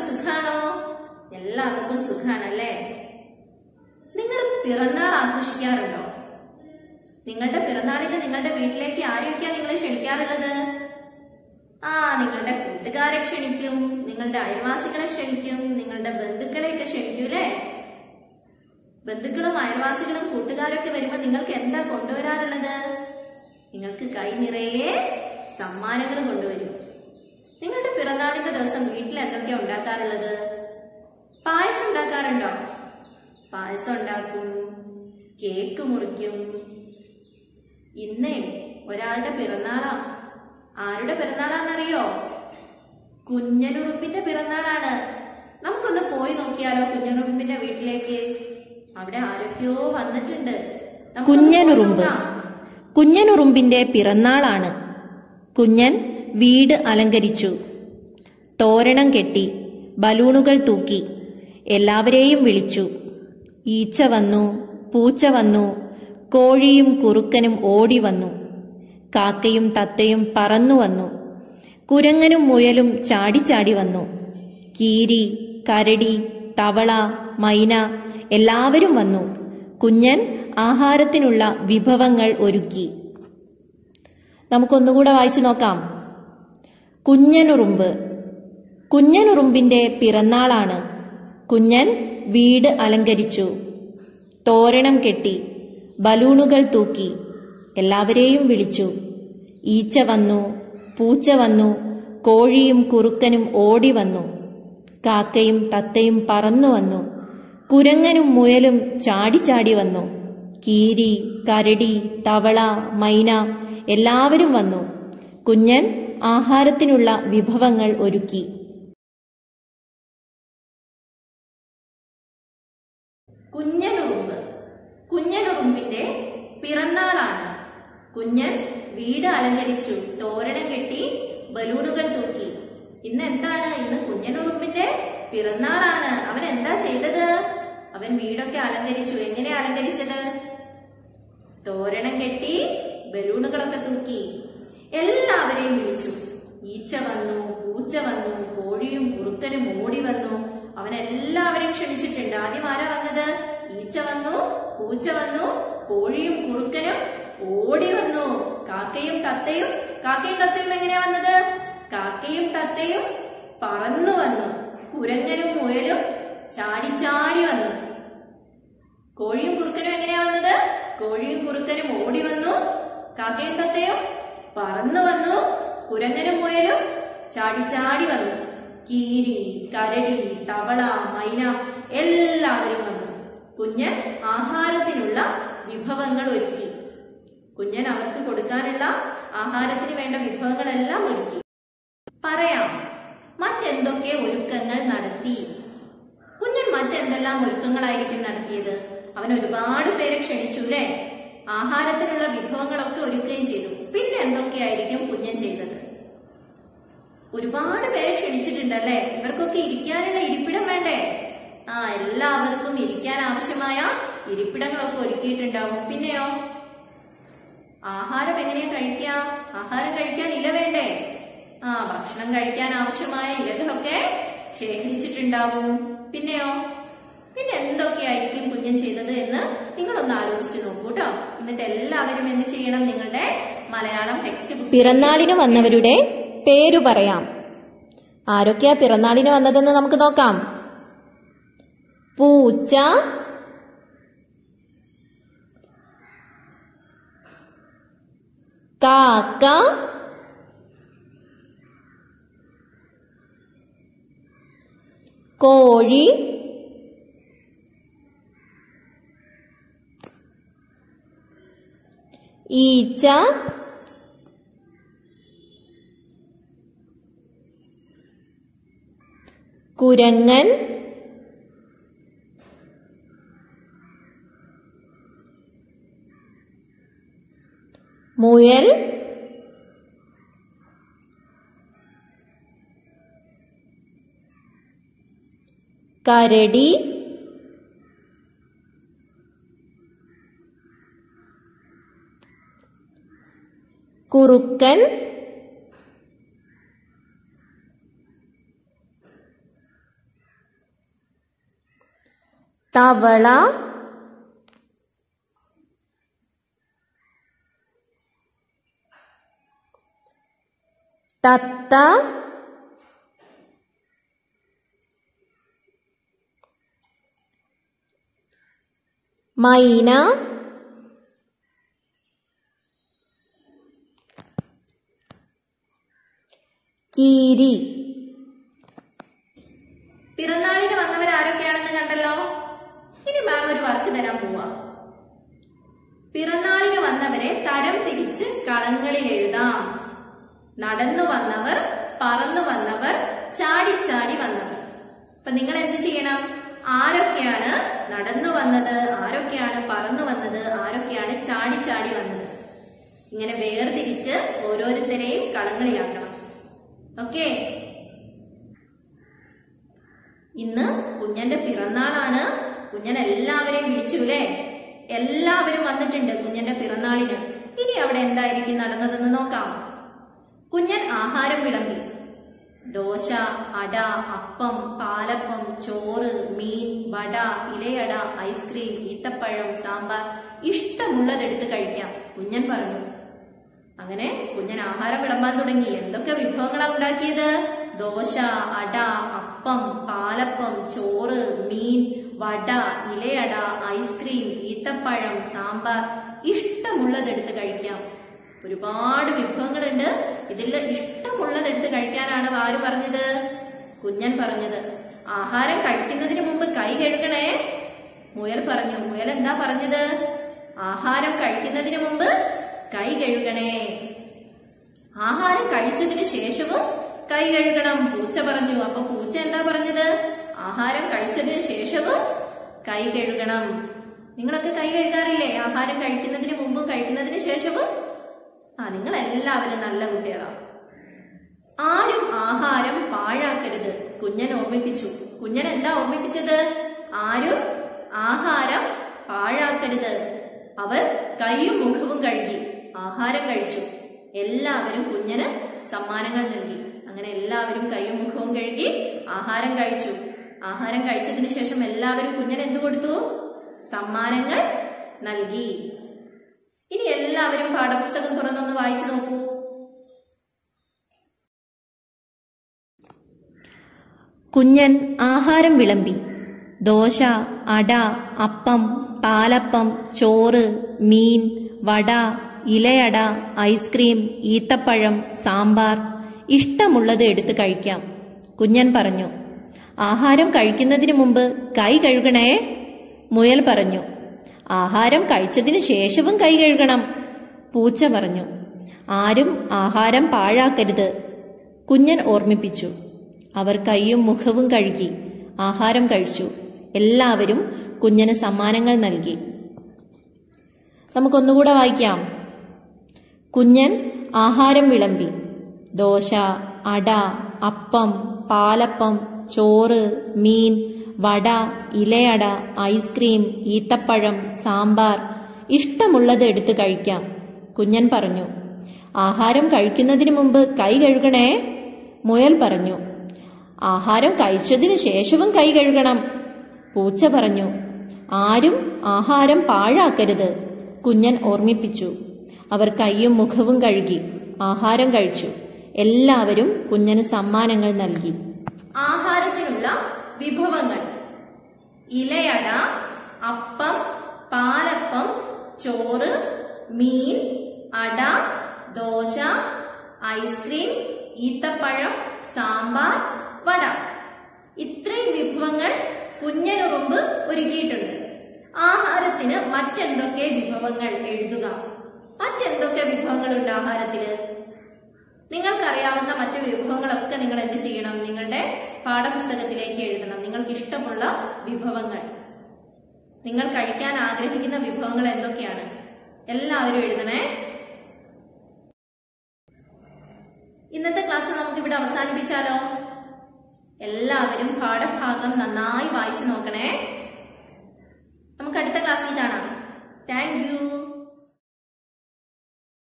സുഖാണോ എല്ലാവർക്കും സുഖാണല്ലേ നിങ്ങൾ പിറന്നാൾ ആഘോഷിക്കാറുണ്ടോ നിങ്ങളുടെ പിറന്നാളിന് നിങ്ങളുടെ വീട്ടിലേക്ക് ആരെയൊക്കെയാ നിങ്ങൾ ക്ഷണിക്കാറുള്ളത് ആ നിങ്ങളുടെ കൂട്ടുകാരെ ക്ഷണിക്കും നിങ്ങളുടെ അയൽവാസികളെ ക്ഷണിക്കും നിങ്ങളുടെ ബന്ധുക്കളെയൊക്കെ ക്ഷണിക്കും അല്ലേ ബന്ധുക്കളും അയൽവാസികളും കൂട്ടുകാരൊക്കെ വരുമ്പോൾ നിങ്ങൾക്ക് എന്താ കൊണ്ടുവരാറുള്ളത് നിങ്ങൾക്ക് കൈ നിറയെ സമ്മാനങ്ങൾ കൊണ്ടുവരും നിങ്ങളുടെ പിറന്നാളിന്റെ ദിവസം വീട്ടിൽ എന്തൊക്കെയാ ഉണ്ടാക്കാറുള്ളത് പായസം ഉണ്ടാക്കാറുണ്ടോ പായസം ഉണ്ടാക്കും കേക്ക് മുറിക്കും ഇന്നേ ഒരാളുടെ പിറന്നാളാ ആരുടെ പിറന്നാളാന്നറിയോ കുഞ്ഞനുറുമ്പിന്റെ പിറന്നാളാണ് നമുക്കൊന്ന് പോയി നോക്കിയാലോ കുഞ്ഞനുറുമ്പിന്റെ വീട്ടിലേക്ക് അവിടെ ആരൊക്കെയോ വന്നിട്ടുണ്ട് നമുക്കൊന്ന് കുഞ്ഞനുറുമ്പ് പോയി നോക്കാം. കുഞ്ഞനുറുമ്പിന്റെ പിറന്നാളാണ് കുഞ്ഞൻ വീട് അലങ്കരിച്ചു തോരണം കെട്ടി ബലൂണുകൾ തൂക്കി എല്ലാവരെയും വിളിച്ചു ഈച്ച വന്നു പൂച്ച വന്നു കോഴിയും കുറുക്കനും ഓടി വന്നു കാക്കയും തത്തയും പറന്നു വന്നു കുരങ്ങനും മുയലും ചാടിച്ചാടി വന്നു കീരി കരടി തവള മൈന എല്ലാവരും വന്നു കുഞ്ഞൻ ആഹാരത്തിനുള്ള വിഭവങ്ങൾ ഒരുക്കി നമുക്കൊന്നുകൂടെ വായിച്ചു നോക്കാം കുഞ്ഞനുറുമ്പ് കുഞ്ഞനുറുമ്പിന്റെ പിറന്നാളാണ് കുഞ്ഞൻ വീട് അലങ്കരിച്ചു തോരണം കെട്ടി ബലൂണുകൾ തൂക്കി എല്ലാവരെയും വിളിച്ചു ഈച്ച വന്നു പൂച്ച വന്നു കോഴിയും കുറുക്കനും ഓടി വന്നു കാക്കയും തത്തയും പറന്നു വന്നു കുരങ്ങനും മുയലും ചാടിച്ചാടി വന്നു കീരി കരടി തവള മൈന എല്ലാവരും വന്നു കുഞ്ഞൻ ആഹാരത്തിനുള്ള വിഭവങ്ങൾ ഒരുക്കി കുഞ്ഞനുറുമ്പ് കുഞ്ഞനുറുമ്പിന്റെ പിറന്നാളാണ് കുഞ്ഞൻ വീട് അലങ്കരിച്ചു തോരണം കെട്ടി ബലൂണുകൾ തൂക്കി ഇന്ന് എന്താണ് ഇന്ന് കുഞ്ഞനുറുമ്പിന്റെ പിറന്നാളാണ് അവൻ എന്താ ചെയ്തത് അവൻ വീടൊക്കെ അലങ്കരിച്ചു എങ്ങനെ അലങ്കരിച്ചത് തോരണം കെട്ടി ബലൂണുകളൊക്കെ തൂക്കി എല്ലാവരെയും വിളിച്ചു ഈച്ച വന്നു പൂച്ച വന്നു കോഴിയും കുറുക്കനും ഓടി വന്നു അവൻ എല്ലാവരെയും ക്ഷണിച്ചിട്ടുണ്ട് ആദ്യം ആരാ വന്നത് ഈച്ച വന്നു പൂച്ച വന്നു കോഴിയും കുറുക്കനും ഓടി വന്നു കാക്കയും തത്തയും കാക്കയും തത്തയും എങ്ങനെയാ വന്നത് കാക്കയും തത്തയും പറന്നു വന്നു കുരങ്ങനും മുയലും ചാടി ചാടി വന്നു കോഴിയും കുറുക്കനും എങ്ങനെയാ വന്നത് കോഴിയും കുറുക്കനും ഓടി വന്നു കാക്കയും തത്തയും പറന്നു വന്നു കുരങ്ങനും മുയലും ചാടി ചാടി വന്നു കീരി കരടി തവള മൈന എല്ലാവരും വന്നു കുഞ്ഞൻ ആഹാരത്തിനുള്ള വിഭവങ്ങൾ ഒരുക്കി കുഞ്ഞൻ അവർക്ക് കൊടുക്കാനുള്ള ആഹാരത്തിന് വേണ്ട വിഭവങ്ങളെല്ലാം ഒരുക്കി പറയാം മറ്റെന്തൊക്കെ ഒരുക്കങ്ങൾ നടത്തി കുഞ്ഞൻ മറ്റെന്തെല്ലാം ഒരുക്കങ്ങളായിരിക്കും നടത്തിയത് അവൻ ഒരുപാട് പേരെ ക്ഷണിച്ചു അല്ലേ ആഹാരത്തിനുള്ള വിഭവങ്ങളൊക്കെ ഒരുക്കുകയും ചെയ്തു പിന്നെ എന്തൊക്കെയായിരിക്കും കുഞ്ഞൻ ചെയ്തത് ഒരുപാട് പേരെ ക്ഷണിച്ചിട്ടുണ്ടല്ലേ ഇവർക്കൊക്കെ ഇരിക്കാനുള്ള ഇരിപ്പിടം വേണ്ടേ ആ എല്ലാവർക്കും ഇരിക്കാൻ ആവശ്യമായ ഇരിപ്പിടങ്ങളൊക്കെ ഒരുക്കിയിട്ടുണ്ടാവും പിന്നെയോ ആഹാരം എങ്ങനെയാ കഴിക്കുക ആഹാരം കഴിക്കാൻ ഇല വേണ്ടേ ആ ഭക്ഷണം കഴിക്കാൻ ആവശ്യമായ ഇലകളൊക്കെ ശേഖരിച്ചിട്ടുണ്ടാവും പിന്നെയോ പിന്നെ എന്തൊക്കെയായിരിക്കും കുഞ്ഞൻ ചെയ്തത് എന്ന് നിങ്ങളൊന്ന് ആലോചിച്ച് നോക്കൂ കേട്ടോ എന്നിട്ട് എല്ലാവരും എന്ത് ചെയ്യണം നിങ്ങളുടെ മലയാളം ടെക്സ്റ്റ് ബുക്ക് പിറന്നാളിന് വന്നവരുടെ പേരു പറയാം ആരൊക്കെയാ പിറന്നാളിന് വന്നതെന്ന് നമുക്ക് നോക്കാം പൂച്ച കാക്ക കോഴി ഈച്ച കുരങ്ങൻ മുയൽ കരടി കുറുക്കൻ തവള തത്ത മൈന കീരി പിറന്നാളിന് വന്നവർ ആരൊക്കെയാണെന്ന് കണ്ടല്ലോ ഇനി മാം ഒരു വർക്ക് തരാൻ പോവാ പിറന്നാളിന് വന്നവരെ തരം തിരിച്ച് കളങ്ങളിൽ എഴുതാം നടന്നു വന്നവർ പറന്നു വന്നവർ ചാടി ചാടി വന്നവർ അപ്പൊ നിങ്ങൾ എന്ത് ചെയ്യണം ആരൊക്കെയാണ് നടന്നു വന്നത് ആരൊക്കെയാണ് പറന്നു വന്നത് ആരൊക്കെയാണ് ചാടി ചാടി വന്നത് ഇങ്ങനെ വേർതിരിച്ച് ഓരോരുത്തരെയും കളങ്ങളിലാക്കണം ഓക്കേ ഇന്ന് കുഞ്ഞന്റെ പിറന്നാളാണ് കുഞ്ഞൻ എല്ലാവരെയും വിളിച്ചു അല്ലേ എല്ലാവരും വന്നിട്ടുണ്ട് കുഞ്ഞന്റെ പിറന്നാളിന് ഇനി അവിടെ എന്തായിരിക്കും നടന്നതെന്ന് നോക്കാം കുഞ്ഞൻ ആഹാരം വിളമ്പി ദോശ അട അപ്പം പാലപ്പം ചോറ് മീൻ വട ഇലയട ഐസ്ക്രീം ഈത്തപ്പഴം സാമ്പാർ ഇഷ്ടമുള്ളതെടുത്ത് കഴിക്കാം കുഞ്ഞൻ പറഞ്ഞു അങ്ങനെ കുഞ്ഞൻ ആഹാരം വിളമ്പാൻ തുടങ്ങി എന്തൊക്കെ വിഭവങ്ങളാണ് ഉണ്ടാക്കിയത് ദോശ അട അപ്പം പാലപ്പം ചോറ് മീൻ വട ഇലയട ഐസ്ക്രീം ഈത്തപ്പഴം സാമ്പാർ ഇഷ്ടമുള്ളതെടുത്ത് കഴിക്കാം ഒരുപാട് വിഭവങ്ങളുണ്ട് ഇതിൽ ഇഷ്ടമുള്ളതെടുത്ത് കഴിക്കാനാണ് ആര് പറഞ്ഞത് കുഞ്ഞൻ പറഞ്ഞത് ആഹാരം കഴിക്കുന്നതിന് മുമ്പ് കൈ കഴുകണേ മുയൽ പറഞ്ഞു മുയൽ എന്താ പറഞ്ഞത് ആഹാരം കഴിക്കുന്നതിന് മുമ്പ് കൈ കഴുകണേ ആഹാരം കഴിച്ചതിന് ശേഷവും കൈ കഴുകണം പൂച്ച പറഞ്ഞു അപ്പൊ പൂച്ച എന്താ പറഞ്ഞത് ആഹാരം കഴിച്ചതിന് ശേഷവും കൈ കഴുകണം നിങ്ങളൊക്കെ കൈ കഴുകാറില്ലേ ആഹാരം കഴിക്കുന്നതിന് മുമ്പും കഴിക്കുന്നതിന് ശേഷവും ആ നിങ്ങൾ എല്ലാവരും നല്ല കുട്ടികളാണ് ആരും ആഹാരം പാഴാക്കരുത് കുഞ്ഞൻ ഓർമ്മിപ്പിച്ചു കുഞ്ഞൻ എന്താ ഓർമ്മിപ്പിച്ചത് ആരും ആഹാരം പാഴാക്കരുത് അവർ കൈയും മുഖവും കഴുകി ആഹാരം കഴിച്ചു എല്ലാവരും കുഞ്ഞന് സമ്മാനങ്ങൾ നൽകി അങ്ങനെ എല്ലാവരും കൈയും മുഖവും കഴുകി ആഹാരം കഴിച്ചു ആഹാരം കഴിച്ചതിന് ശേഷം എല്ലാവരും കുഞ്ഞന് എന്തു കൊടുത്തു സമ്മാനങ്ങൾ നൽകി ഇനി എല്ലാവരും പാഠപുസ്തകം തുറന്നൊന്ന് വായിച്ചു നോക്കൂ കുഞ്ഞൻ ആഹാരം വിളമ്പി ദോശ അട അപ്പം പാലപ്പം ചോറ് മീൻ വട ഇലയട ഐസ്ക്രീം ഈത്തപ്പഴം സാമ്പാർ ഇഷ്ടമുള്ളത് എടുത്ത് കഴിക്കാം കുഞ്ഞൻ പറഞ്ഞു ആഹാരം കഴിക്കുന്നതിന് മുമ്പ് കൈ കഴുകണേ മുയൽ പറഞ്ഞു ആഹാരം കഴിച്ചതിന് ശേഷവും കൈ കഴുകണം പൂച്ച പറഞ്ഞു ആരും ആഹാരം പാഴാക്കരുത് കുഞ്ഞൻ ഓർമ്മിപ്പിച്ചു അവർ കൈയും മുഖവും കഴുകി ആഹാരം കഴിച്ചു എല്ലാവരും കുഞ്ഞന് സമ്മാനങ്ങൾ നൽകി നമുക്കൊന്നുകൂടെ വായിക്കാം കുഞ്ഞൻ ആഹാരം വിളമ്പി ദോശ അട അപ്പം പാലപ്പം ചോറ് മീൻ വട ഇലയട ഐസ്ക്രീം ഈത്തപ്പഴം സാമ്പാർ ഇഷ്ടമുള്ളത് എടുത്ത് കഴിക്കാം കുഞ്ഞൻ പറഞ്ഞു ആഹാരം കഴിക്കുന്നതിന് മുമ്പ് കൈ കഴുകണേ മുയൽ പറഞ്ഞു ആഹാരം കഴിച്ചതിന് ശേഷവും കൈ കഴുകണം പൂച്ച പറഞ്ഞു ആരും ആഹാരം പാഴാക്കരുത് കുഞ്ഞൻ ഓർമ്മിപ്പിച്ചു അവർ കൈയും മുഖവും കഴുകി ആഹാരം കഴിച്ചു എല്ലാവരും കുഞ്ഞന് സമ്മാനങ്ങൾ നൽകി ആഹാരത്തിനുള്ള വിഭവങ്ങൾ ഇലയട അപ്പം പാലപ്പം ചോറ് മീൻ അട ദോശ ഐസ്ക്രീം ഈത്തപ്പഴം സാമ്പാർ വട ഇത്രയും വിഭവങ്ങൾ കുഞ്ഞനുറുമ്പ് ഒരുക്കിയിട്ടുണ്ട് ആഹാരത്തിന് മറ്റെന്തൊക്കെ വിഭവങ്ങൾ എഴുതുക മറ്റെന്തൊക്കെ വിഭവങ്ങളുണ്ട് ആഹാരത്തില് നിങ്ങൾക്കറിയാവുന്ന മറ്റു വിഭവങ്ങളൊക്കെ നിങ്ങൾ എന്ത് ചെയ്യണം നിങ്ങളുടെ പാഠപുസ്തകത്തിലേക്ക് എഴുതണം നിങ്ങൾക്ക് ഇഷ്ടമുള്ള വിഭവങ്ങൾ നിങ്ങൾ കഴിക്കാൻ ആഗ്രഹിക്കുന്ന വിഭവങ്ങൾ എന്തൊക്കെയാണ് എല്ലാവരും എഴുതണേ ഇന്നത്തെ ക്ലാസ് നമുക്ക് ഇവിടെ അവസാനിപ്പിച്ചാലോ എല്ലാവരും പാഠഭാഗം നന്നായി വായി